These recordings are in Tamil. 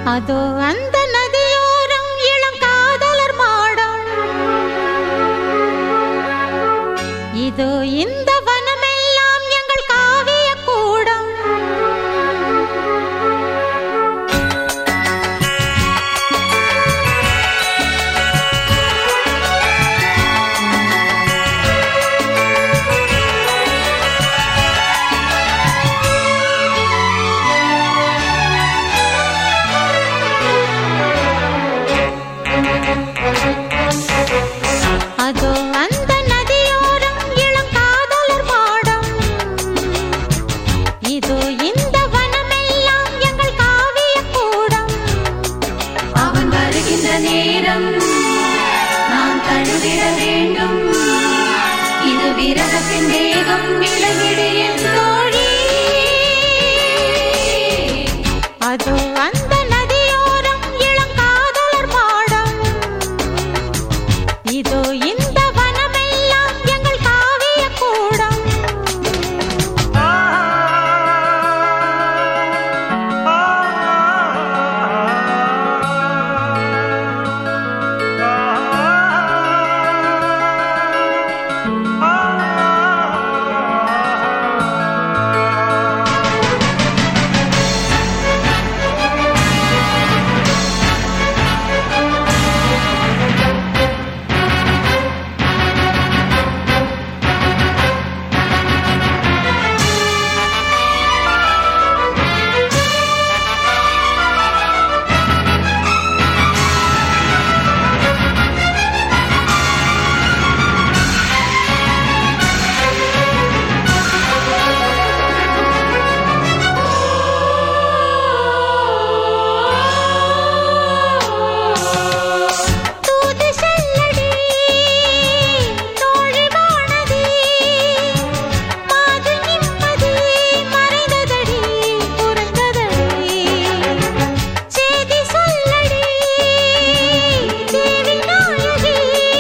அதோ அந்த நதியோரம் இளம் காதலர் மாடம் இதோ இந்த வனமெல்லாம் எங்கள் காவிய கூடம் அதோ அந்த நதியோரம் இளம் காதலர் மாடம் இதோ இந்த வனமெல்லாம் எங்கள் காவிய கூடம் அவன் வருகின்ற நேரம் நான் தழுவிட வேண்டும் இது விரகத்தின் வேகம் விலகிடு என் தோழி அதோ அந்த நதியோரம் இளம் காதலர் மாடம் இதோ இந்த வனமெல்லாம் எங்கள் காவிய கூடம் தூது செல்லடி தோழி வானதி மாது நிம்மதி மறைந்ததடி குறைந்ததடி செய்தி சொல்லடி தேவி நாயகி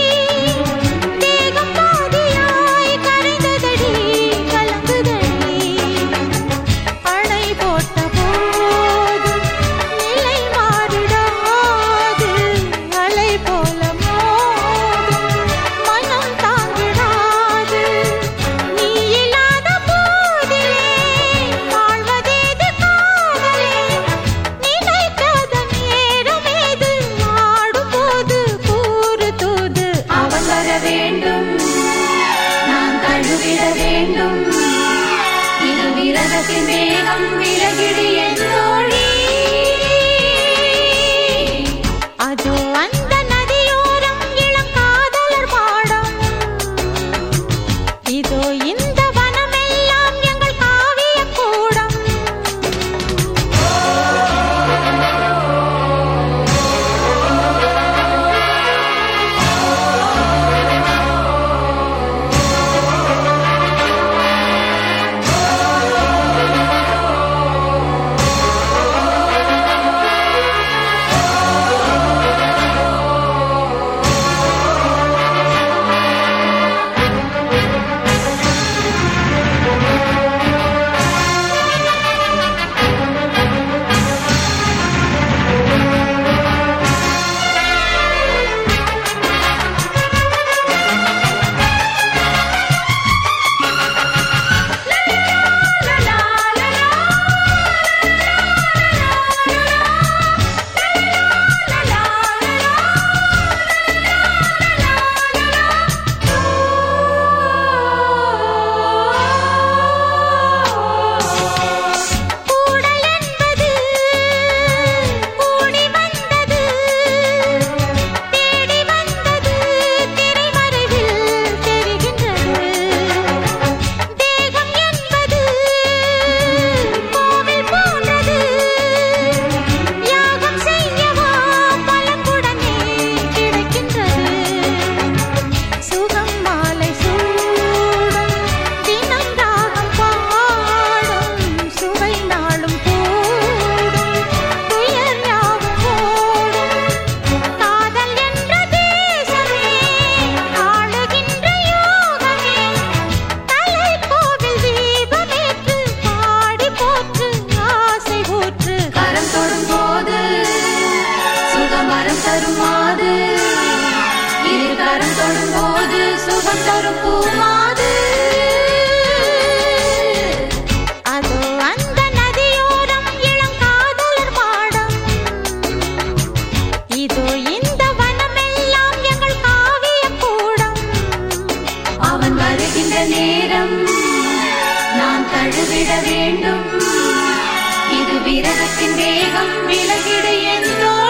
தேகம் பாதியாய் கரைந்ததடி கலங்குதடி அணை போட்ட போதும் நிலை மாறிடாது அலை போல மோதும் மனம் தாங்கிடாது நீ இல்லாத போதிலே வாழ்வதேது காதலே நினைக்காத நேரமேது ஆடும்போது கூறு தூது அவன் வர வேண்டும் நான் தழுவிட வேண்டும் இது விரகத்தின் வேகம் விலகிடு என் தோழி அதோ அந்த நதியோரம் இளம் காதலர் மாடம் இதோ இந்த வனமெல்லாம் எங்கள் காவிய கூடம் கூடல் என்பது கூடி வந்தது தேடி வந்தது திரைமறைவில் தெரிகின்றது தேகம் என்பது கோவில் போன்றது யாகம் செய்யவா பலங்குடனே கிடைக்கின்றது சுகம் மாலை சூடும் தினம் ராகம் பாடும் சுவை நாளும் கூடும் துயர் யாவும் ஓடும் காதல் என்ற தேசமே ஆளுகின்ற யோகமே தலை கோவில் தீபமேற்று பாடி போற்று ஆசை ஊற்று கரம் தொடும் போது சுகம் தரும் பூமாது அதோ அந்த நதியோரம் இளங்காதலர் மாடம் இதோ இந்த வனமெல்லாம் எங்கள் காவிய கூடம் அவன் வருகின்ற நேரம் நான் தழுவிட வேண்டும் இது விரதத்தின் வேகம் விலகிடு என் தோழி